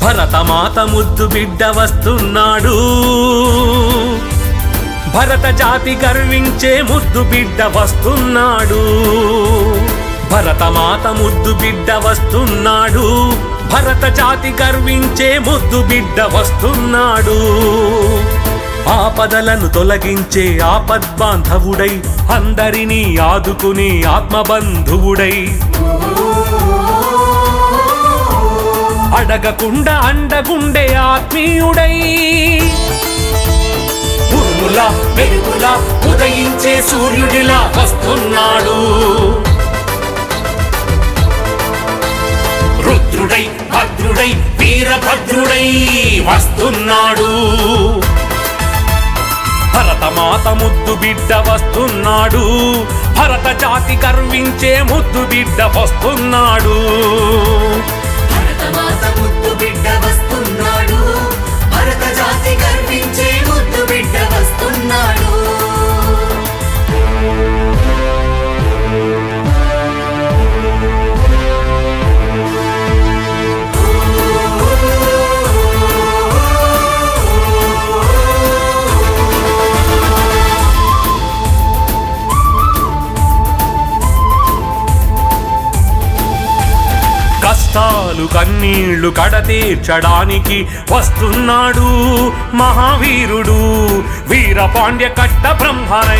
భరతమాత ముద్దు బిడ్డ వస్తున్నాడు భరత జాతి గర్వించే ముద్దు బిడ్డ వస్తున్నాడు భరతమాత ముద్దు బిడ్డ వస్తున్నాడు భరత జాతి గర్వించే ముద్దు బిడ్డ వస్తున్నాడు ఆపదలను తొలగించే ఆపద్బాంధవుడై అందరినీ ఆదుకుని ఆత్మబంధువుడై అడగకుండా అండగుండే ఆత్మీయుడై ఉరుములా వెలుగులా ఉదయించే సూర్యుడిలా వస్తున్నాడు రుద్రుడై భద్రుడై వీరభద్రుడై వస్తున్నాడు భరతమాత ముద్దు బిడ్డ వస్తున్నాడు భరత జాతి గర్వించే ముద్దు బిడ్డ వస్తున్నాడు భరతమాత ముద్దు బిడ్డ వస్తున్నాడు భరత జాతి గర్వించే ముద్దు బిడ్డ వస్తున్నాడు కష్టాలు కన్నీళ్లు కడతీర్చడానికి వస్తున్నాడు మహావీరుడు వీరపాండ్య కట్ట బ్రహ్మరై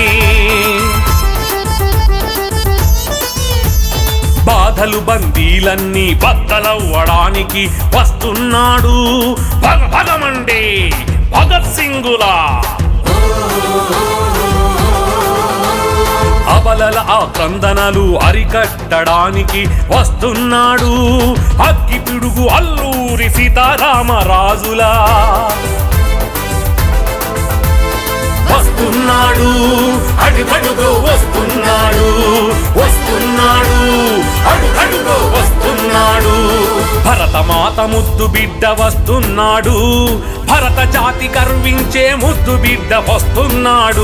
బాధలు బందీలన్నీ బద్దలవ్వడానికి వస్తున్నాడు భగ భగమండే భగత్ సింగులా అబలల ఆ కందనలు అరికట్టడానికి వస్తున్నాడు అగ్గి పిడుగు అల్లూరి సీతారామరాజులా వస్తున్నాడు అడుగడుగు వస్తున్నాడు వస్తున్నాడు అడుగడుగు వస్తున్నాడు భరతమాత ముద్దు బిడ్డ వస్తున్నాడు భరత జాతి గర్వించే ముద్దు బిడ్డ వస్తున్నాడు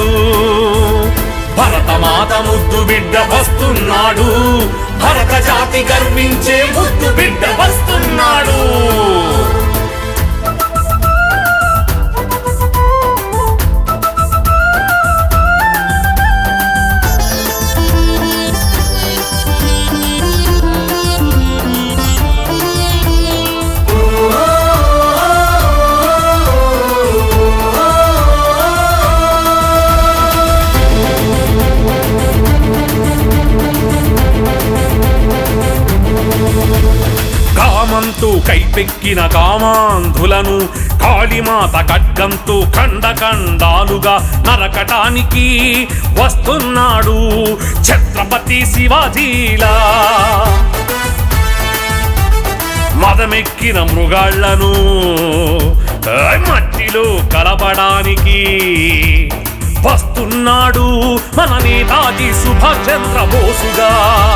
భరతమాత ముద్దు బిడ్డ వస్తున్నాడు భరత జాతి గర్వించే ముద్దు బిడ్డ వస్తున్నాడు కామంతో కైపెక్కిన కామాంధులను కాళీమాత ఖడ్గంతో ఖండఖండాలుగా నరకటానికి వస్తున్నాడు ఛత్రపతి శివాజీలా మదమెక్కిన మృగాళ్లను ఆయ్ మట్టిలో కలపడానికి వస్తున్నాడు మన నేతాజీ సుభాష్ చంద్ర బోసుగా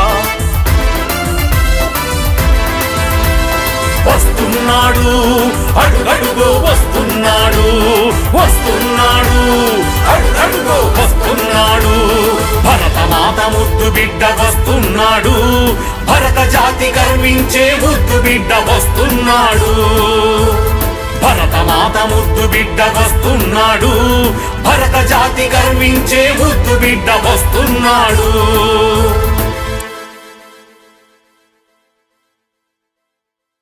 వస్తున్నాడు అడుగడుగు వస్తున్నాడు వస్తున్నాడు అడుగడుగు వస్తున్నాడు భరతమాత ముద్దు బిడ్డ వస్తున్నాడు భరత జాతి గర్వించే ముద్దు బిడ్డ వస్తున్నాడు భరతమాత ముద్దు బిడ్డ వస్తున్నాడు భరత జాతి గర్వించే ముద్దు బిడ్డ వస్తున్నాడు